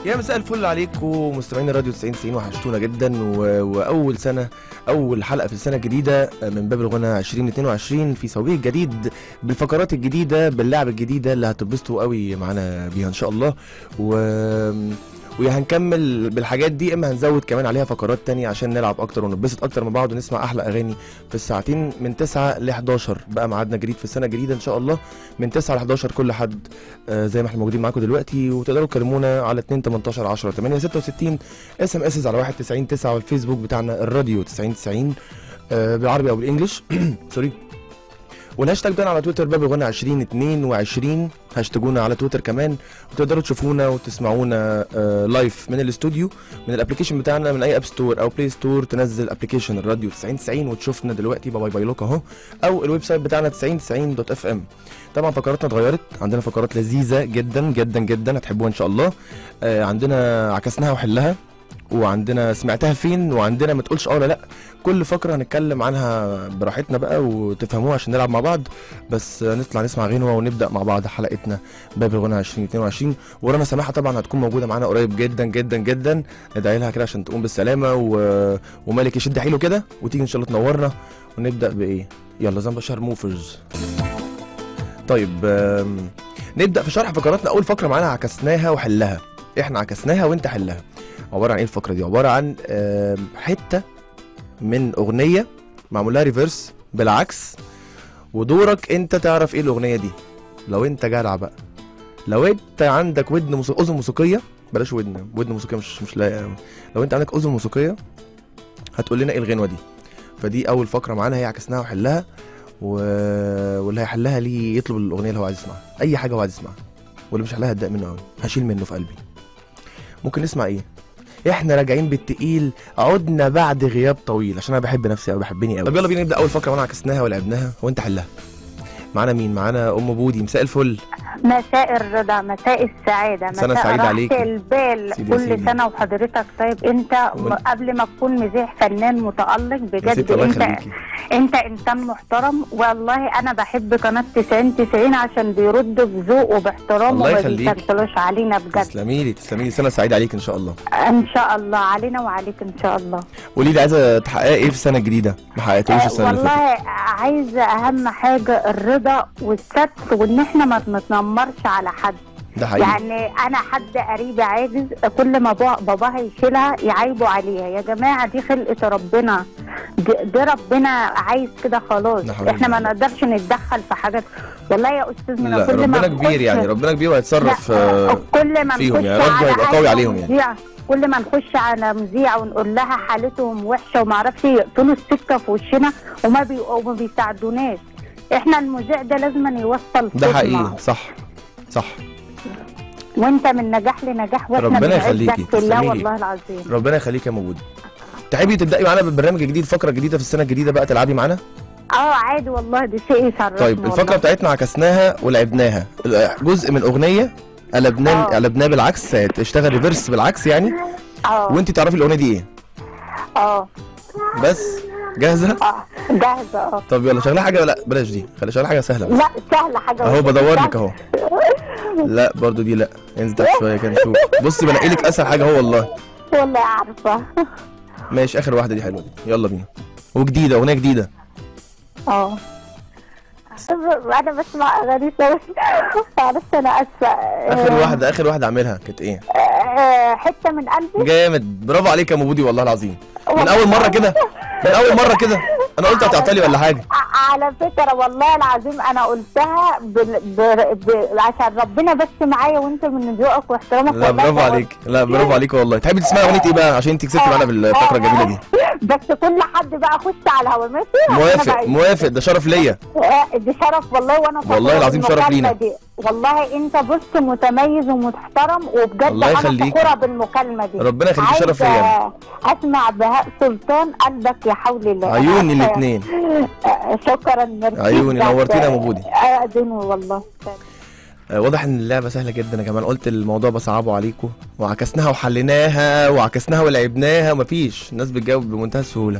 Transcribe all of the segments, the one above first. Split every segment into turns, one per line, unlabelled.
يا مساء الفل عليكم مستمعين الراديو 90 90 وحشتونا جدا و... واول سنه اول حلقه في السنه الجديده من باب الغنى 2022 في سويق جديد بالفقرات الجديده باللعب الجديده اللي هتتبسطوا قوي معانا بيها ان شاء الله و ويا هنكمل بالحاجات دي اما هنزود كمان عليها فقرات تانية عشان نلعب اكتر ونتبسط اكتر مع بعض ونسمع احلى اغاني في الساعتين من 9 ل 11 بقى ميعادنا جديد في السنه الجديده ان شاء الله من 9 ل 11 كل حد آه زي ما احنا موجودين معاكم دلوقتي وتقدروا تكلمونا على 2 18 10 8 66 اس ام اس على 1 90 9 والفيسبوك بتاعنا الراديو 90 90 آه بالعربي او بالانجلش سوري والهاشتاج بتاعنا على تويتر باب الغنى 2022 هاشتاجونا على تويتر كمان وتقدروا تشوفونا وتسمعونا آه لايف من الاستوديو من الابلكيشن بتاعنا من اي اب ستور او بلاي ستور تنزل ابلكيشن الراديو 9090 وتشوفنا دلوقتي باي باي لوك اهو او الويب سايت بتاعنا 9090 دوت اف ام طبعا فقراتنا اتغيرت عندنا فقرات لذيذه جدا جدا جدا هتحبوها ان شاء الله آه عندنا عكسناها وحلها وعندنا سمعتها فين وعندنا ما تقولش اه ولا لا كل فقره هنتكلم عنها براحتنا بقى وتفهموها عشان نلعب مع بعض بس نطلع نسمع غنوه ونبدا مع بعض حلقتنا باب الغنى 2022 ورانا سماحه طبعا هتكون موجوده معانا قريب جدا جدا جدا ندعي لها كده عشان تقوم بالسلامه و... ومالك يشد حيله كده وتيجي ان شاء الله تنورنا ونبدا بايه يلا زنبه شهر موفرز طيب آم، نبدا في شرح فقراتنا اول فقره معانا عكسناها وحلها احنا عكسناها وانت حلها عباره عن ايه الفقره دي عباره عن آم، حته من اغنيه معمول لها ريفرس بالعكس ودورك انت تعرف ايه الاغنيه دي لو انت جدع بقى لو انت عندك ودن موسيقى اذن موسيقيه بلاش ودن ودن موسيقيه مش مش لايقه أوي. لو انت عندك اذن موسيقيه هتقول لنا ايه الغنوه دي فدي اول فقره معانا هي عكسناها وحلها و... واللي هيحلها ليه يطلب الاغنيه اللي هو عايز يسمعها اي حاجه هو عايز يسمعها واللي مش حلها هتضايق منه قوي هشيل منه في قلبي ممكن نسمع ايه احنا راجعين بالتقيل عدنا بعد غياب طويل عشان انا بحب نفسي قوي بحبني قوي طب يلا بينا نبدا اول فقره وانا عكسناها ولعبناها وانت حلها معانا مين معانا ام بودي مساء الفل
مساء الرضا مساء السعادة
سنة
مساء
سعيدة
راحة
عليكي.
البال
سيدي يا
كل
سيدي.
سنة وحضرتك طيب انت م-
وانت-
قبل ما تكون مزيح فنان متألق
يا
بجد
ست الله
انت
يخليكي
انت انسان محترم والله انا بحب قناة 90 90 عشان بيردوا بذوق وباحترام
الله
وما
يخليكي.
بيسلسلوش علينا بجد
تسلمي لي تسلمي لي سنه سعيده عليك ان شاء الله
ان شاء الله علينا وعليك ان شاء الله
قولي لي عايزه تحققي ايه في السنه الجديده ما حققتوش
آه،
السنه اللي فاتت
والله عايزة اهم حاجة الرضا والستر وان احنا ما بنتنمرش على حد
ده حقيقي
يعني انا حد قريب عاجز كل ما با- باباها يشيلها يعيبوا عليها يا جماعه دي خلقه ربنا دي, دي ربنا عايز كده خلاص
لا حول
احنا ما
ولا
نقدرش نتدخل في حاجات والله يا استاذ من
لا
كل ما
ربنا كبير
نخش-
يعني ربنا كبير وهيتصرف
لا،
آه،
كل ما
فيهم
نخش
يعني ربنا
على
يبقى
أي
قوي عليهم يعني.
مذيع كل ما نخش على مذيع ونقول لها حالتهم وحشه وما اعرفش يقفلوا السكه في وشنا وما بي... وما بيساعدوناش احنا المذيع ده لازم يوصل
ده
صوتنا.
حقيقي صح صح
وانت من نجاح لنجاح واحنا
ربنا
بنعزك
يخليكي.
في الله
تسلمي لي.
والله العظيم
ربنا يخليك يا موجود تحبي تبداي معانا بالبرنامج الجديد فقره جديده في السنه الجديده بقى تلعبي معانا
اه عادي والله دي شيء يشرفني
طيب الفقره
والله.
بتاعتنا عكسناها ولعبناها جزء من اغنيه قلبناه
آه.
قلبناه بالعكس اشتغل ريفرس بالعكس يعني
اه
وانت تعرفي الاغنيه دي ايه
اه
بس جاهزه
اه جاهزه اه
طب يلا شغلها حاجه لا بلاش دي خلي شغلها حاجه سهله بس
لا سهله حاجه
اهو
بسيطة.
بدور لك اهو لا برضو دي لا انزل تحت شويه كده نشوف بصي بنقي لك اسهل حاجه اهو والله
والله عارفه
ماشي اخر واحده دي حلوه دي يلا بينا وجديده اغنيه جديده
اه انا بسمع اغاني سوا معلش انا اسفه
اخر
آه،
واحده اخر واحده اعملها كانت ايه
آه، حته من قلبي
جامد برافو عليك يا مبودي والله العظيم من اول مره كده من اول مره كده انا قلت هتعطلي ولا حاجه
ع- على فكرة والله العظيم أنا قلتها بال... ب... ب... عشان ربنا بس معايا وأنت من ذوقك واحترامك
لا
والله
برافو
فقلت.
عليك لا برافو عليك والله تحبي تسمعي اغنيه ايه بقى عشان انت كسبتي معانا في الفقره الجميله دي
بس كل حد بقى خش على الهوا ماشي عشان
موافق
أنا
موافق ده شرف ليا
بقى- دي شرف والله وانا فخورة
والله العظيم شرف
بالمكالمة
لينا.
دي. والله انت بص متميز ومحترم وبجد
الله
انا
يخليكي.
فخوره بالمكالمه دي
ربنا يخليكي شرف ليا
عايزة
أنا.
اسمع بهاء سلطان قلبك يا حول الله
عيوني
أنا-
الاثنين
آه، شكرا ميرسي
عيوني،
بجد.
نورتينا يا مبودي.
آه، دين والله
واضح ان اللعبه سهله جدا يا جماعه قلت الموضوع بصعبه عليكم وعكسناها وحليناها وعكسناها ولعبناها ومفيش الناس بتجاوب بمنتهى السهوله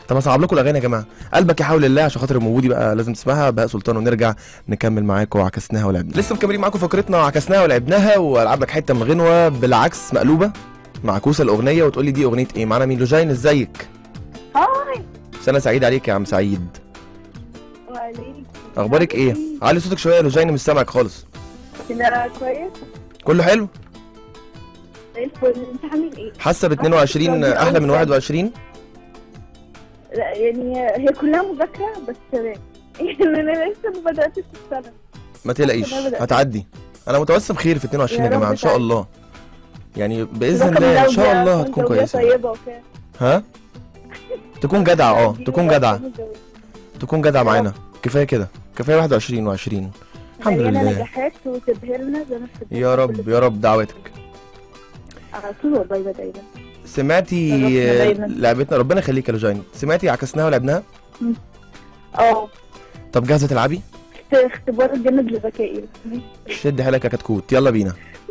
طب هصعب لكم الاغاني يا جماعه قلبك يحاول الله عشان خاطر موجودي بقى لازم تسمعها بهاء سلطان ونرجع نكمل معاكم عكسناها ولعبناها لسه مكملين معاكم فقرتنا عكسناها ولعبناها والعب لك حته من غنوه بالعكس مقلوبه معكوسه الاغنيه وتقول لي دي اغنيه ايه معانا مين لوجين ازيك
هاي
سنه سعيد عليك يا عم سعيد
وعليك
اخبارك ايه علي صوتك شويه يا لوجين مش سامعك خالص
كده كويس
كله حلو
زي الفل انت عامل ايه؟
حاسه ب 22 احلى من 21
لا يعني هي كلها مذاكرة بس يعني انا لسه ما بدأتش السنة
ما تقلقيش هتعدي انا متوسم خير في 22 يا
يا رب
جماعه ان شاء
تعدي.
الله يعني باذن
رقم
الله ان شاء
الأوجاع
الله
وانت
هتكون
وجاية
كويسه
طيبة وكده
ها تكون جدعه اه تكون جدعه تكون جدعه معانا كفايه كده كفايه 21 و20 الحمد
مليانة
لله
نجاحات وتبهرنا زي ما بتبهرنا
يا رب
كل
يا رب دعوتك
على طول والله ده دايما
سمعتي
ربنا دايما.
لعبتنا ربنا يخليك يا لوجين سمعتي عكسناها ولعبناها
اه
طب جاهزه تلعبي
اختبار الجامد لذكائي
شد حيلك يا كتكوت يلا بينا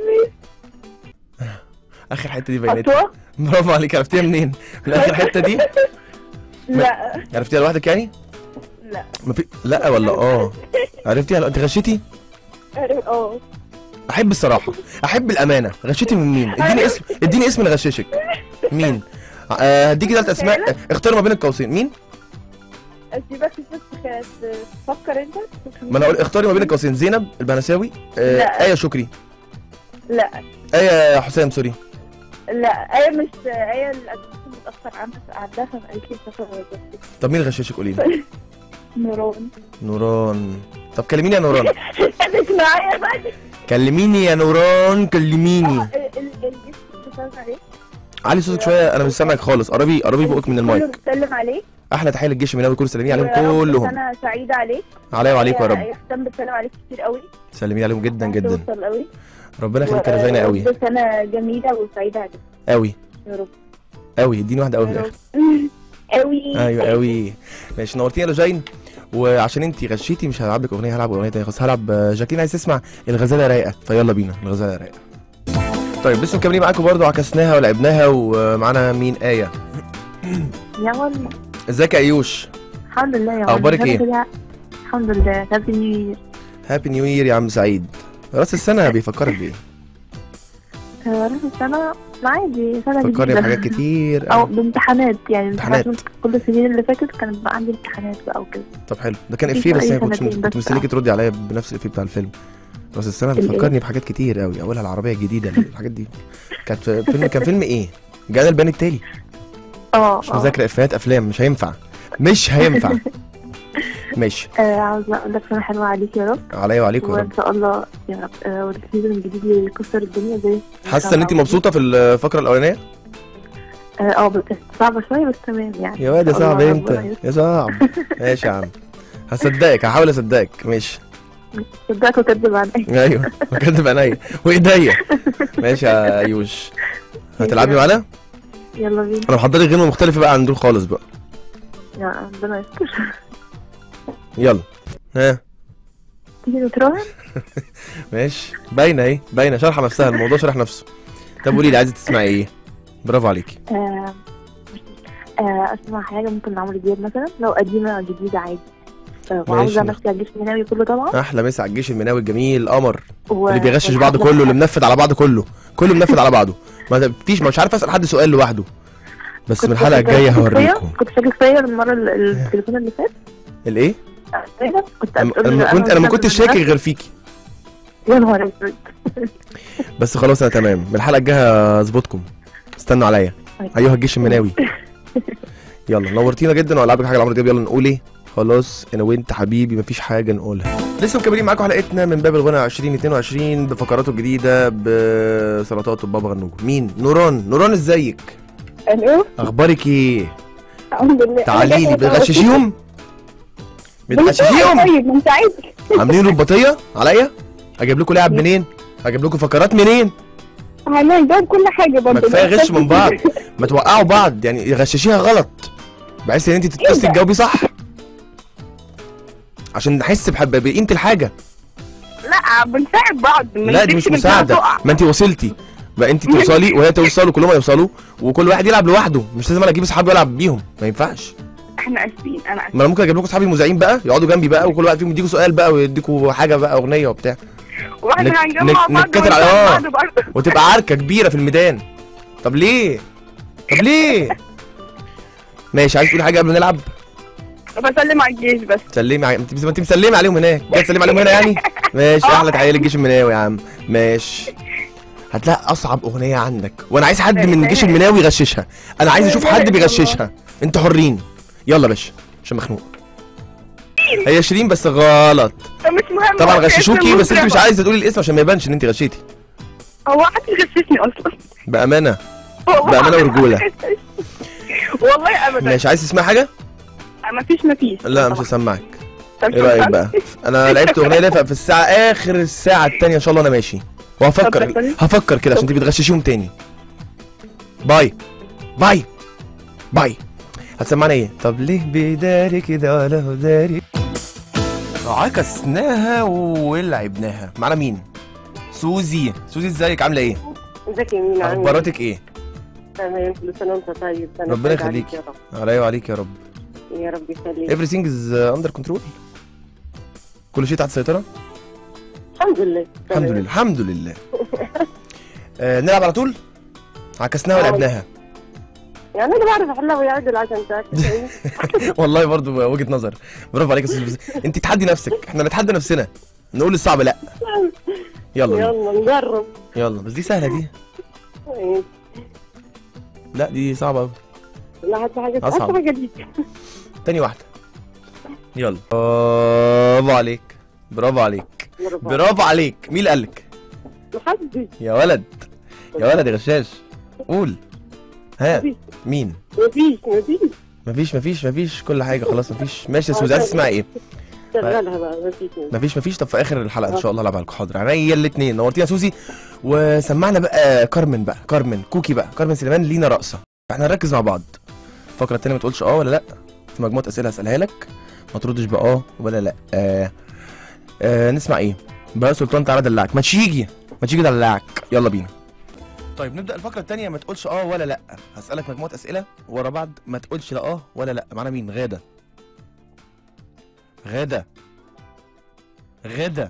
اخر حته دي بينت
خطوة
برافو عليك عرفتيها منين من اخر حته دي
لا
عرفتيها لوحدك يعني
لا
ما في لا ولا اه عرفتيها لا انت غشيتي
اه
احب الصراحه احب الامانه غشيتي من مين اديني اسم اديني اسم اللي غششك مين آه، هديكي ثلاث اسماء اختار ما بين القوسين مين
اسيبك بس تفكر انت
ما انا اقول اختاري ما بين القوسين زينب البنساوي آه
لا.
ايه شكري
لا
ايه حسام سوري
لا ايه مش ايه الادرس متاخر عنها عندها فقالت لي سفر وظيفتي
طب مين غششك قولي لي
نوران
نوران طب كلميني يا نوران
خليك معايا بقى
كلميني يا نوران كلميني
اه، ال- ال- الجسم بتسلم عليه
علي صوتك شويه انا مش سامعك خالص قربي قربي فوقك من
كله
المايك
بتسلم عليه
احلى تحيه للجيش المناوي كل سلامين عليهم
ويا رب
كلهم
انا سعيده عليك
عليا وعليكم يا رب
يا حسام بتسلم عليك كتير قوي
سلمي عليهم جدا جدا
توصل قوي
ربنا يخليك يا رجانا قوي
وقضي سنه جميله وسعيده عليك
قوي
يا رب
قوي اديني واحده قوي في
يا
الاخر
رب قوي
ايوه قوي ماشي نورتينا يا لوجين وعشان انتي غشيتي مش هلعب لك اغنيه هلعب اغنيه تانية خلاص هلعب آه، جاكلين عايز تسمع الغزاله رايقه فيلا بينا الغزاله رايقه طيب لسه مكملين معاكم برضو عكسناها ولعبناها ومعانا مين ايه
يا والله
ازيك يا ايوش
الحمد لله يا
أخبارك
والله.
إيه؟
كده- الحمد لله هابي نيو يير
هابي نيو يير يا عم سعيد راس السنه بيفكرك بايه
راس السنه عادي سنه
فكرني
جديده
بحاجات كتير
او
أوي.
بامتحانات يعني
امتحانات.
امتحانات كل السنين اللي فاتت كان بقى عندي امتحانات بقى وكده
طب حلو ده كان
في
افيه بس
فرق
انا كنت
سنتين
كنت
بس.
مستنيكي تردي عليا بنفس الافيه بتاع الفيلم راس السنه
الإيه؟
بتفكرني بحاجات كتير قوي اولها العربيه الجديده الحاجات دي كانت في فيلم كان فيلم ايه جانا البان التالي
اه
مش مذاكره افيهات افلام مش هينفع مش هينفع ماشي
آه، عاوزه اقول لك سنه حلوه عليك يا رب
عليا وعليكم يا
وان
رب
شاء الله يا رب آه، والسيزون الجديد اللي يكسر الدنيا زي
حاسه ان انت مبسوطه في الفقره الاولانيه
اه آه، بس صعبه شويه بس تمام يعني
يا واد يا
إن شاء
صعب
الله
انت
ربنا يستر.
يا صعب ماشي يا عم هصدقك هحاول اصدقك ماشي
صدقت وكذب عن اي
ايوه بكدب عينيا وايديا ماشي يا ايوش هتلعبي معانا
يلا بينا
انا محضر لك غنوه مختلفه بقى عن دول خالص بقى
يا ربنا يستر
يلا ها
تيجي نتراهن
ماشي باينه اهي باينه شارحه نفسها الموضوع شرح نفسه طب قولي لي عايزه تسمعي ايه برافو عليكي
آه، آه، اسمع حاجه ممكن لعمرو دياب مثلا لو قديمه او جديده عادي آه، وعاوزه
ماشي.
نفسي على الجيش المناوي كله طبعا
احلى مسا على الجيش المناوي الجميل القمر
و...
اللي بيغشش
والحفلة
بعض كله اللي
بتاعت-
منفذ على بعض كله كله منفذ على بعضه ما فيش مش عارف اسال حد سؤال لوحده بس
كنت
من الحلقه
شاكك
الجايه
فيا-
هوريكم
كنت شاكك فيا المره ال- التليفون اللي فات
الايه
آه، فاكر؟ كنت
انا
هتقول
أنا
لي
ما كنت انا ما كنتش شاكك غير فيكي
يا نهار اسود
بس خلاص انا تمام من الحلقه الجايه هظبطكم استنوا عليا ايها الجيش المناوي يلا نورتينا جدا والعب لك حاجه لعمرو دياب يلا نقول ايه خلاص انا وانت حبيبي مفيش حاجه نقولها لسه مكملين معاكم حلقتنا من باب الغنى 2022 بفقراته الجديده بسلطات بابا غنوج مين نوران نوران ازيك
الو
اخبارك ايه
الحمد لله
تعالي لي بتغششيهم بتغششيهم
طيب انت عايز
عاملين رباطيه عليا اجيب لكم لعب منين اجيب لكم فقرات منين
هنجاوب كل حاجه
ما
برضه
كفايه غش من بعض ما توقعوا بعض يعني غششيها غلط بحيث ان انت تتصلي
ده؟
تجاوبي صح عشان نحس بحب بقيمه الحاجه
لا بنساعد بعض ما
لا دي مش
نسيبش البتاعة
مساعده
تقع.
ما انت وصلتي بقى انت توصلي وهي توصل وكلهم يوصلوا وكل واحد يلعب لوحده مش لازم انا اجيب اصحابي والعب بيهم ما ينفعش
احنا اسفين انا اسفين
ما انا ممكن اجيب لكم اصحابي المذيعين بقى يقعدوا جنبي بقى وكل واحد فيهم يديكوا سؤال بقى ويديكوا حاجه بقى اغنيه وبتاع
واحنا
نك-
هنجمع
نك-
بعض
نتكتل على-
ونساعد
آه.
بعض برضه
وتبقى عركه كبيره في الميدان طب ليه طب ليه ماشي عايز تقول حاجه قبل ما نلعب
بسلم على الجيش بس
سلمي ع... انت انت مسلمه عليهم هناك جاي تسلمي عليهم هنا يعني ماشي احلى تحيه للجيش المناوي يا عم ماشي هتلاقي اصعب اغنيه عندك وانا عايز حد من الجيش المناوي يغششها انا عايز اشوف حد بيغششها انتوا حرين يلا يا باشا عشان مخنوق هي شيرين بس غلط
مش مهم
طبعا
هو
غششوكي
اسم
بس انت مش
مطربة.
عايزه تقولي الاسم عشان ما يبانش ان انت غشيتي
هو حد يغششني اصلا
بامانه
والله
بأمانة ورجولة.
والله ابدا
ماشي عايز تسمع حاجه
ما فيش ما فيش
لا مش هسمعك
طب
ايه رايك
شكراً.
بقى انا لعبت اغنيه دافئه في الساعه اخر الساعه الثانيه ان شاء الله انا ماشي وهفكر
اتفضل.
هفكر كده عشان انت بتغششيهم تاني باي باي باي هتسمعنا ايه طب ليه بيداري كده ولا هو داري عكسناها ولعبناها معانا مين سوزي سوزي ازيك عامله ايه
ازيك يا مينا عامل
اخباراتك ايه
إيه؟ تمام كل سنه وانت طيب سنه
ربنا
سعيدة
يخليك.
عليك يا رب
عليا وعليك يا رب
يا رب يخليك
everything is under control كل شيء تحت السيطره
الحمد لله
الحمد
تمام.
لله الحمد لله آه نلعب على طول عكسناها
آه.
ولعبناها
يعني انا بعرف احلها ويعدل عشان تعرف
والله برضو وجهه نظر برافو عليك يا استاذ بس انت تحدي نفسك احنا نتحدى نفسنا نقول الصعب لا يلا بينا.
يلا نجرب
يلا بس دي سهله دي
إيه.
لا دي صعبه قوي
لا هات حاجه
أصعب.
هات حاجه دي
تاني واحده يلا برافو عليك برافو عليك برافو عليك مين اللي قالك
محدش
يا ولد يا ولد يا غشاش قول ها
مفيش
مين
مفيش مفيش
مفيش مفيش مفيش كل حاجه خلاص مفيش ماشي يا سوزي عايز تسمعي ايه
شغلها بقى مفيش مفيش.
مفيش مفيش طب في اخر الحلقه ان شاء الله العبها لكم حاضر عينيا الاثنين نورتينا يا سوزي وسمعنا بقى كارمن بقى كارمن كوكي بقى كارمن سليمان لينا رقصه احنا هنركز مع بعض الفقره الثانيه ما تقولش اه ولا لا في مجموعه اسئله هسالها لك ما تردش باه ولا لا آه. آه نسمع ايه بقى سلطان تعالى دلعك ما تيجي ما تيجي دلعك يلا بينا طيب نبدا الفقره الثانيه ما تقولش اه ولا لا هسالك مجموعه اسئله ورا بعض ما تقولش لا اه ولا لا معانا مين غاده غاده غدا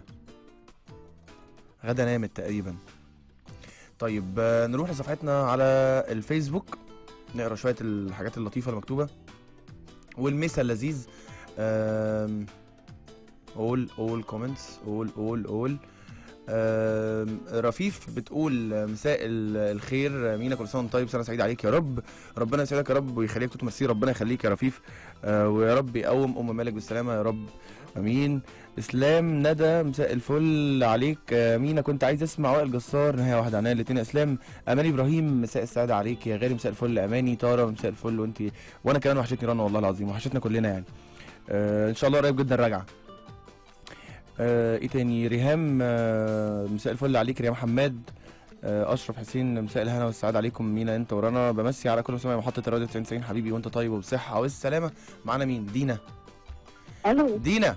غدا نامت تقريبا طيب آه، نروح لصفحتنا على الفيسبوك نقرا شويه الحاجات اللطيفه المكتوبه والميسا اللذيذ آم، all all comments all all all آم، رفيف بتقول آه، مساء ال- الخير آه، مينا كل سنه وانت طيب سنه سعيده عليك يا رب ربنا يسعدك يا رب ويخليك تتمسي ربنا يخليك يا رفيف آه، ويا رب يقوم ام مالك بالسلامه يا رب امين اسلام ندى مساء الفل عليك آه، مينا كنت عايز اسمع وائل جسار نهايه واحده عنها الاثنين اسلام اماني ابراهيم مساء السعاده عليك يا غالي مساء الفل اماني طاره مساء الفل وانت وانا كمان وحشتني رنا والله العظيم وحشتنا كلنا يعني آه ان شاء الله قريب جدا راجعه آه ايه تاني ريهام آه مساء الفل عليك ريهام حماد آه اشرف حسين مساء الهنا والسعاده عليكم مينا انت ورانا بمسي على كل مسامع محطه الراديو 90 حبيبي وانت طيب وبصحه والسلامه معانا مين دينا
الو
دينا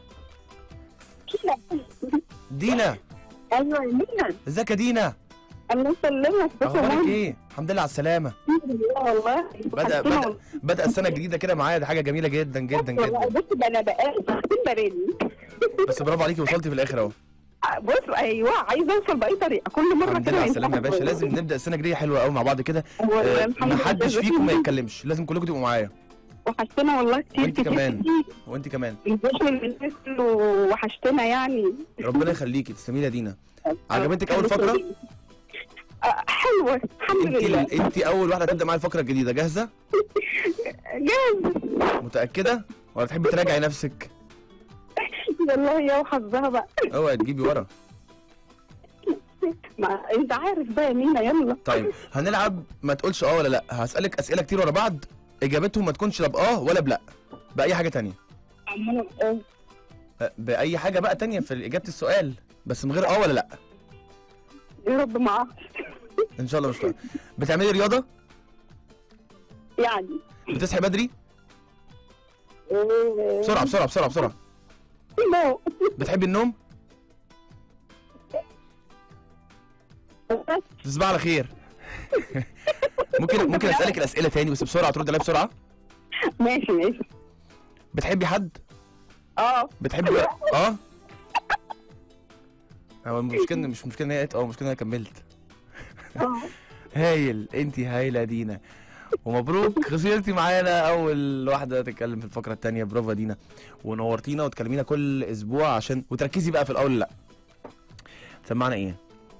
دينا
ايوه يا مينا
ازيك يا دينا
الله يسلمك بس
اخبارك ايه الحمد لله على السلامه
والله
بدأ بدأ بدأ السنة الجديدة كده معايا دي حاجة جميلة جدا جدا جدا
بص ده انا بقالي ساعتين برن
بس برافو عليكي وصلتي في الآخر أهو
بص ايوه عايزه اوصل باي طريقه كل مره
الحمد
كده
لله على
ما
السلامة يا
ينفعش.
باشا لازم نبدأ السنة الجديدة حلوة قوي مع بعض كده
هو
آه،
الحمد لله
محدش
بس
فيكم ما يتكلمش لازم كلكم تبقوا معايا
وحشتنا والله كتير
وانت
كتير
كمان.
كتير.
وانت كمان
الجيش والمثل وحشتنا يعني
ربنا يخليكي تسلمي لي يا دينا عجبتك أول فقرة؟
آه، حلوه الحمد
انت
لله
ال... انت أول واحدة تبدأ معايا الفقرة الجديدة جاهزة؟
جاهز
متأكدة؟ ولا تحبي تراجعي نفسك؟
والله يا وحظها بقى
اوعي تجيبي ورا
ما انت عارف بقى يا مينا يلا
طيب هنلعب ما تقولش اه ولا لا هسألك أسئلة كتير ورا بعض إجابتهم ما تكونش لا بآه ولا بلا بأي حاجة تانية
عمالة اه
أه، بأي حاجة بقى تانية في إجابة السؤال بس من غير اه ولا لا
يا رب معاك
ان شاء الله مش طيب. بتعملي رياضه
يعني
بتصحي بدري
آه،
بسرعه بسرعه بسرعه بسرعه
لا.
بتحبي النوم تصبح على خير ممكن ممكن اسالك الاسئله تاني بس بسرعه ترد عليا بسرعه
ماشي ماشي
بتحبي حد
اه
بتحبي اه هو المشكله مش مشكله ان هي قالت اه المشكله ان انا كملت
اه
هايل انت هايله دينا ومبروك خسرتي معانا اول واحده تتكلم في الفقره الثانيه برافو يا دينا ونورتينا وتكلمينا كل اسبوع عشان وتركزي بقى في الاول لا سمعنا ايه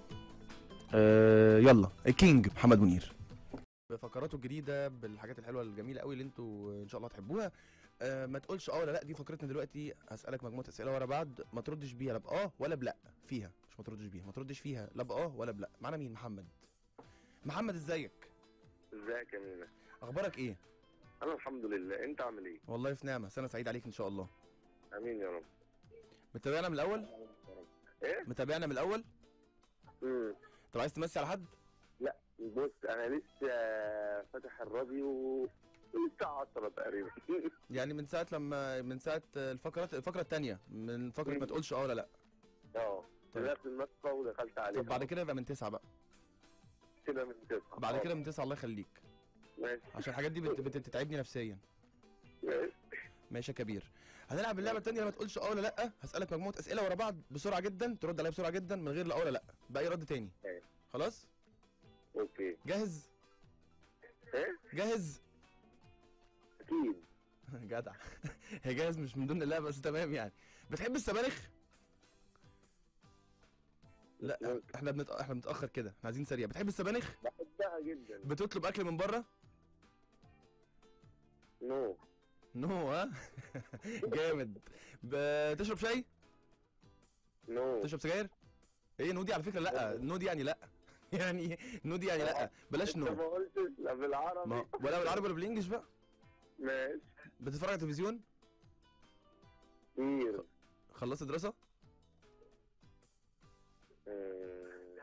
آه يلا الكينج محمد منير بفقراته الجديده بالحاجات الحلوه الجميله قوي اللي انتوا ان شاء الله هتحبوها آه ما تقولش اه ولا لا دي فقرتنا دلوقتي هسالك مجموعه اسئله ورا بعض ما تردش بيها لا باه ولا بلا فيها مش ما تردش بيها ما تردش فيها لا باه ولا بلا معانا مين محمد محمد ازيك
ازيك يا مينا
اخبارك ايه
انا الحمد لله انت عامل ايه
والله في نعمه سنه سعيده عليك ان شاء الله
امين يا رب
متابعنا من الاول
ايه
متابعنا من الاول
امم
طب عايز تمسي على حد
لا بص انا لسه فاتح الراديو من الساعه 10 تقريبا
يعني من ساعه لما من ساعه الفقرات الفقره الثانيه من فقره ما تقولش اه ولا لا
اه
طيب.
طلعت المسقى ودخلت عليها
طب بعد كده يبقى من تسعه بقى
كده من تسعة
بعد
آه.
كده من تسعه الله يخليك
ماشي
عشان الحاجات دي بت- بت- بتتعبني نفسيا
ماشي
ماشي يا كبير هنلعب اللعبه الثانيه ما تقولش اه ولا لا هسالك مجموعه اسئله ورا بعض بسرعه جدا ترد عليها بسرعه جدا من غير لا اه ولا لا باي رد تاني
أيوة.
خلاص
اوكي
جاهز
ايه
جاهز
اكيد
جدع هي جاهز مش من ضمن اللعبه بس تمام يعني بتحب السبانخ لا
ممكن.
احنا بنت... احنا بنتاخر كده احنا عايزين سريع بتحب السبانخ
بحبها جدا
بتطلب اكل من بره
نو
نو ها جامد بتشرب شاي
نو
تشرب سجاير ايه نو دي على فكره لا نو دي يعني لا يعني نو دي يعني لا بلاش
انت ما
نو
قلتش لا بالعربي
ما ولا بالعربي ولا بالانجلش بقى
ماشي
بتتفرج على التلفزيون
كتير
خلصت دراسه
آه،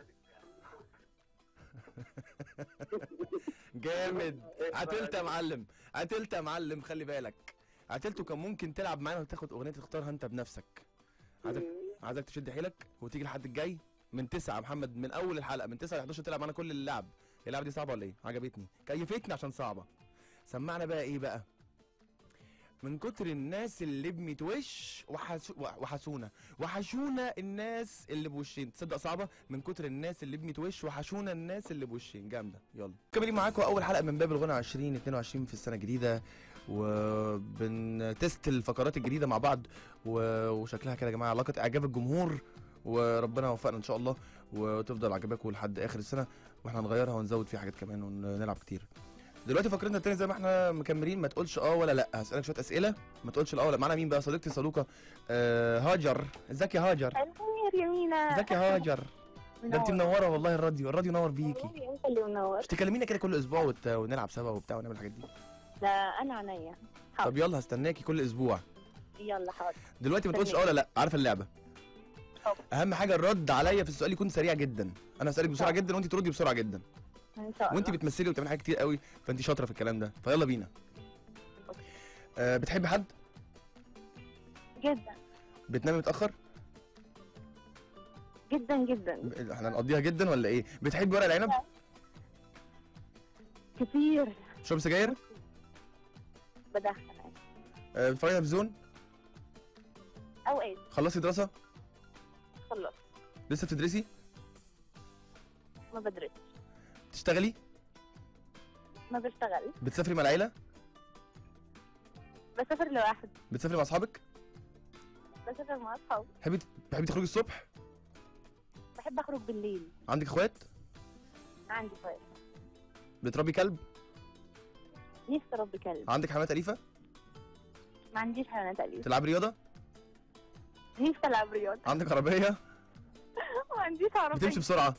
جامد عتلت يا معلم عتلت يا معلم خلي بالك عتلته كان ممكن تلعب معانا وتاخد اغنيه تختارها انت بنفسك عايزك عايزك تشد حيلك وتيجي لحد الجاي من تسعة يا محمد من اول الحلقه من تسعة ل 11 تلعب معانا كل اللعب اللعبه دي صعبه ولا ايه عجبتني كيفتني عشان صعبه سمعنا بقى ايه بقى من كتر الناس اللي بمتوش وحسو... وحشونا وحشونا الناس اللي بوشين تصدق صعبه من كتر الناس اللي بمتوش وحشونا الناس اللي بوشين جامده يلا كملين معاكم اول حلقه من باب الغنى 2022 في السنه الجديده وبنتست الفقرات الجديده مع بعض و... وشكلها كده يا جماعه علاقه اعجاب الجمهور وربنا يوفقنا ان شاء الله وتفضل عجباكم لحد اخر السنه واحنا هنغيرها ونزود فيها حاجات كمان ونلعب كتير دلوقتي فقرتنا التانية زي ما احنا مكملين ما تقولش اه ولا لا هسألك شوية أسئلة ما تقولش اه ولا معانا مين بقى صديقتي صدوقة آه هاجر ازيك يا هاجر
الخير يا مينا
ازيك يا هاجر ده انت منورة والله الراديو الراديو نور بيكي
والله انت اللي منور
مش تكلمينا كده كل اسبوع وت... ونلعب سوا وبتاع ونعمل الحاجات دي
لا انا عينيا حاضر.
طب يلا هستناكي كل اسبوع
يلا حاضر
دلوقتي ما تقولش اه ولا لا عارفة اللعبة
طب.
اهم حاجة الرد عليا في السؤال يكون سريع جدا انا هسألك بسرعة
طب.
جدا وانت تردي بسرعة جدا
ان شاء الله
وانت بتمثلي وبتعملي حاجات كتير قوي فانت شاطرة في الكلام ده فيلا بينا آه بتحبي حد
جدا
بتنامي متأخر
جدا جدا
احنا هنقضيها جدا ولا ايه بتحبي ورق العنب
كتير
تشرب سجاير
بدخن
آه، بتتفرجي على تلفزيون
اوقات
خلصتي دراسه
خلص
لسه بتدرسي
ما بدرس
بتشتغلي
ما بشتغل
بتسافري مع العيله
بسافر لوحدي
بتسافري مع اصحابك
بسافر مع اصحابي
بتحبي بتحبي تخرجي الصبح
بحب اخرج بالليل
عندك اخوات
عندي فايل
بتربي كلب
نفسي اربي كلب
عندك حيوانات اليفه
ما عنديش حيوانات اليفه
تلعبي رياضه
نفسي العب رياضه
عندك عربيه
ما عنديش عربيه
بتمشي بسرعه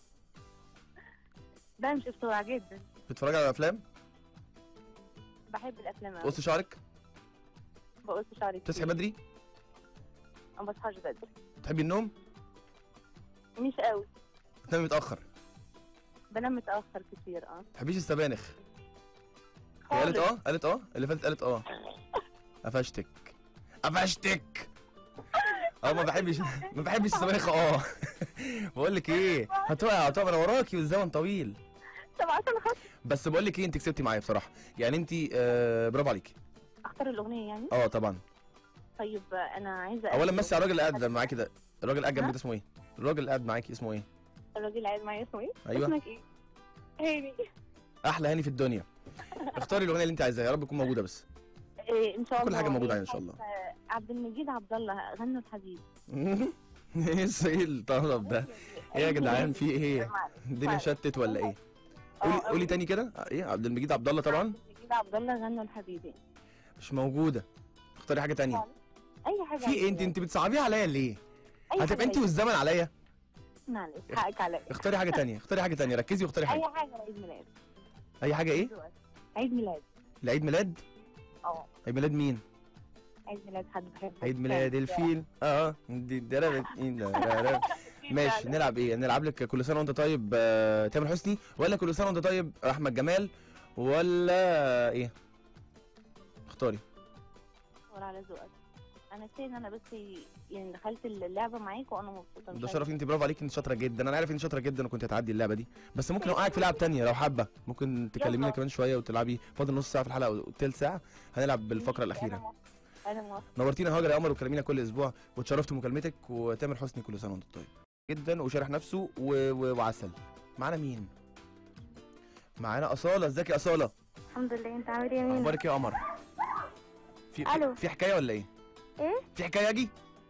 بمشي بسرعه جدا
بتتفرجي على افلام
بحب الافلام أوي.
قص شعرك
بقص شعري
بتصحي
كتير.
بدري
ما بصحاش بدري
بتحبي النوم
مش قوي
بتنامي متاخر
بنام متاخر كتير اه
بتحبيش السبانخ هي قالت
خالص.
اه قالت اه اللي فاتت قالت اه قفشتك قفشتك اه ما بحبش ما بحبش السبانخ اه بقول لك ايه هتقع هتقع انا وراكي والزمن طويل
طب عشان خاطر
بس بقول لك ايه انت كسبتي معايا بصراحه يعني انت آه برافو عليكي
اختار الاغنيه يعني
اه طبعا
طيب انا عايزه
اولا
أسأل
مسي على الراجل اللي قاعد معاكي ده الراجل اللي قاعد جنبي
ها؟
ده اسمه ايه الراجل اللي قاعد معاكي اسمه ايه
الراجل اللي قاعد معايا اسمه ايه؟
ايوه
اسمك ايه؟ هاني
احلى هاني في الدنيا اختاري الاغنيه اللي انت عايزاها يا رب تكون موجوده بس
إيه ان شاء الله
كل حاجة موجودة
إيه،
إن شاء الله.
آه، عبد المجيد عبد الله غنوا الحبيب
ايه الس- ايه الطلب ده ايه يا جدعان في ايه الدنيا شتت ولا ايه قولي
آه،
قولي تاني كده ايه عبد المجيد عبد الله طبعا
عبد المجيد عبد الله غنوا الحبيبي
مش موجوده اختاري حاجه تانية
اي حاجه
في ايه انت انت بتصعبيها عليا ليه
أي
هتبقى
حاجة
انت والزمن عليا
معلش حقك عليا
اختاري حاجه تانية اختاري حاجه تانية ركزي واختاري
اي
حاجه
حاجه عيد ميلاد
اي حاجه ايه
عيد ميلاد
العيد ميلاد
اه
عيد ميلاد مين
عيد ميلاد حد بحبه
عيد ميلاد الفيل اه دي دربت ماشي نلعب ايه نلعب لك كل سنه وانت طيب آه، تامر حسني ولا كل سنه وانت طيب احمد جمال ولا ايه اختاري
ولا على ذوقك انا كفايه ان انا بس يعني دخلت اللعبه معاك وانا مبسوطه مش
ده
عايزة-
شرف انت برافو عليك انت شاطره جدا انا عارف انت شاطره جدا وكنت هتعدي اللعبه دي بس ممكن اوقعك في لعب تانية لو حابه ممكن تكلمينا
يلا.
كمان شويه وتلعبي فاضل نص ساعه في الحلقه او تلت ساعه هنلعب بالفقره
انا
الاخيره
موافقة. انا موافقه
نورتينا يا هاجر يا قمر وكلمينا كل اسبوع واتشرفت بمكالمتك وتامر حسني كل سنه وانت طيب جدا وشارح نفسه و... و... وعسل معانا مين معانا اصاله ازيك يا اصاله
الحمد لله انت عامل ايه يا مين
اخبارك ايه يا قمر في في,
ألو.
في حكايه ولا ايه
ايه
في حكايه اجي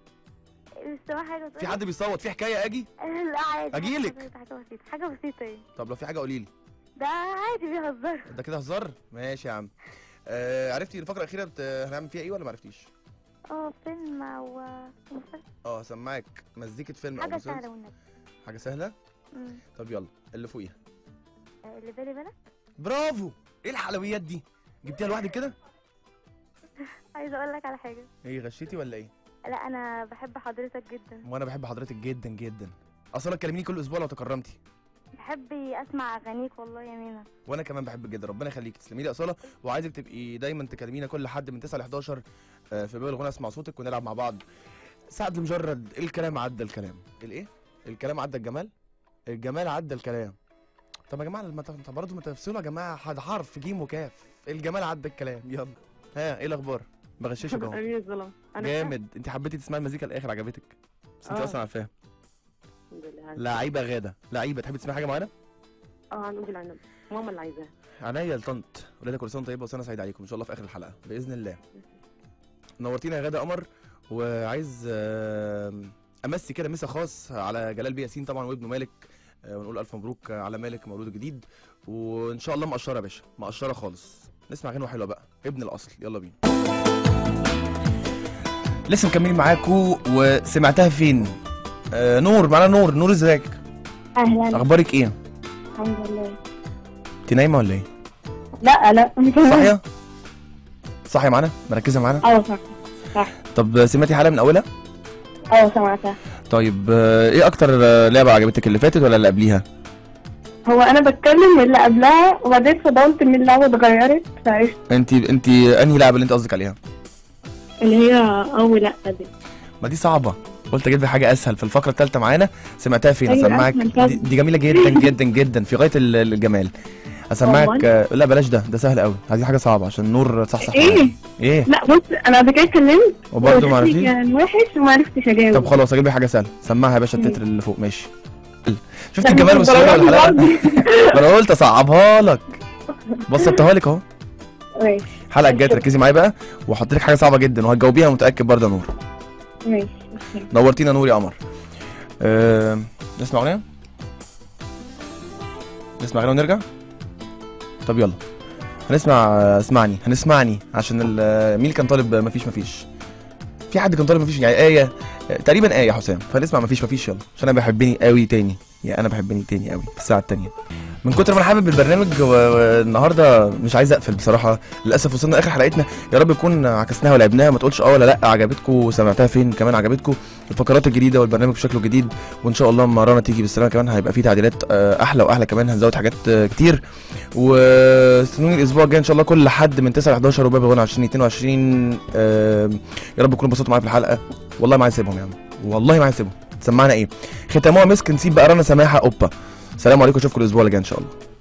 سوا حاجه
في حد بيصوت في حكايه اجي
لا عادي
أجيلك.
حاجة حاجه بسيطه حاجه بسيطه ايه
طب لو في حاجه قولي لي
ده عادي بيهزر
ده كده هزار ماشي يا عم آه عرفتي الفقره الاخيره بت... هنعمل فيها ايه ولا ما عرفتيش
اه فيلم او مسلسل
اه سماعك مزيكه فيلم او
حاجه
مسلسل
سهله والنبي
حاجه سهله
مم.
طب يلا اللي فوقيها
آه، اللي بالي بالك
برافو ايه الحلويات دي جبتيها لوحدك كده
عايزه اقول لك على حاجه
ايه غشيتي ولا ايه
لا انا بحب حضرتك جدا
وانا بحب حضرتك جدا جدا اصلا تكلميني كل اسبوع لو تكرمتي
بحب اسمع اغانيك والله يا مينا
وانا كمان بحبك جدا ربنا يخليك تسلمي لي يا اصاله وعايزك تبقي دايما تكلمينا كل حد من 9 ل 11 آه، في باب الغنى اسمع صوتك ونلعب مع بعض سعد المجرد الكلام عدى الكلام الايه الكلام عدى الجمال الجمال عدى الكلام طب يا جماعه لما ت- طب برضه ما تفصلوا يا جماعه حد حرف جيم وكاف الجمال عدى الكلام يلا ها ايه الاخبار بغششك اهو
امين الظلام انا
جامد انت حبيتي تسمعي المزيكا الاخر عجبتك بس انت
آه.
اصلا عارفاها
الحمد لله
لعيبه غاده لعيبه تحبي تسمعي حاجه معانا
اه هنقول العنب ماما اللي عايزاها
عينيا لطنط ولادك كل سنه وأنت طيبه وسنه سعيده عليكم ان شاء الله في اخر الحلقه باذن الله نورتينا يا غاده قمر وعايز آم، امسي كده مسا خاص على جلال بيه ياسين طبعا وابنه مالك آه، ونقول الف مبروك على مالك مولود جديد وان شاء الله مقشره يا باشا مقشره خالص نسمع غنوه حلوه بقى ابن الاصل يلا بينا لسه مكملين معاكم وسمعتها فين آه نور معانا نور نور ازيك
اهلا
اخبارك ايه
الحمد لله
انت نايمه ولا ايه
لا لا
صاحيه صاحيه معانا مركزه معانا
اه صح
طب سمعتي حلقه من اولها
اه سمعتها
طيب آه، ايه اكتر آه، لعبه عجبتك اللي فاتت ولا اللي قبليها
هو انا بتكلم من اللي قبلها وبعدين فضلت من اللعبه اتغيرت فعشت
انت انت انهي لعبه اللي انت قصدك عليها
اللي هي اول لا دي
ما دي صعبه قلت اجيب لك حاجه اسهل في الفقره الثالثه معانا سمعتها فين
أيوة،
اسمعك
أسهل طبعا.
دي, دي جميله جدا جدا جدا في غايه ال- الجمال اسمعك
والله؟
آه، لا بلاش ده ده سهل قوي عايزين حاجه صعبه عشان نور صح صح
ايه
ايه
لا بص انا قبل كده اتكلمت
وبرده ما
وشكلي
عرفتيش
كان وحش وما عرفتش اجاوب
طب خلاص اجيب لك حاجه سهله سمعها يا باشا التتر اللي فوق ماشي شفت
لا،
الجمال
مش
والسهوله
الدرجة
والحلاوه
دي
ما انا قلت اصعبها لك بسطتها لك اهو
ماشي
الحلقه الجايه تركزي معايا بقى وهحط لك حاجه صعبه جدا وهتجاوبيها متاكد برضه يا نور
ماشي
نورتينا نور يا قمر أه... نسمع اغنيه نسمع اغنيه ونرجع طب يلا هنسمع آه، اسمعني هنسمعني عشان ال- مين اللي كان طالب مفيش مفيش في حد كان طالب مفيش يعني ايه آه، تقريبا ايه يا حسام فنسمع مفيش مفيش يلا عشان انا بحبني قوي تاني يا انا بحبني تاني قوي في الساعه التانيه من كتر ما انا حابب البرنامج و- والنهارده مش عايز اقفل بصراحه للاسف وصلنا اخر حلقتنا يا رب نكون عكسناها ولعبناها ما تقولش اه ولا لا عجبتكم وسمعتها فين كمان عجبتكم الفقرات الجديده والبرنامج بشكله جديد وان شاء الله لما رانا تيجي بالسلامه كمان هيبقى فيه تعديلات آه، احلى واحلى كمان هنزود حاجات آه، كتير واستنوني الاسبوع الجاي ان شاء الله كل حد من 9 ل 11 وباب غنى 2022 آه، يا رب تكونوا انبسطتوا معايا في الحلقه والله ما عايز اسيبهم يا عم والله ما عايز اسيبهم سمعنا ايه ختامها مسك نسيب بقى رنا سماحه اوبا سلام عليكم اشوفكم الاسبوع اللي جاي ان شاء الله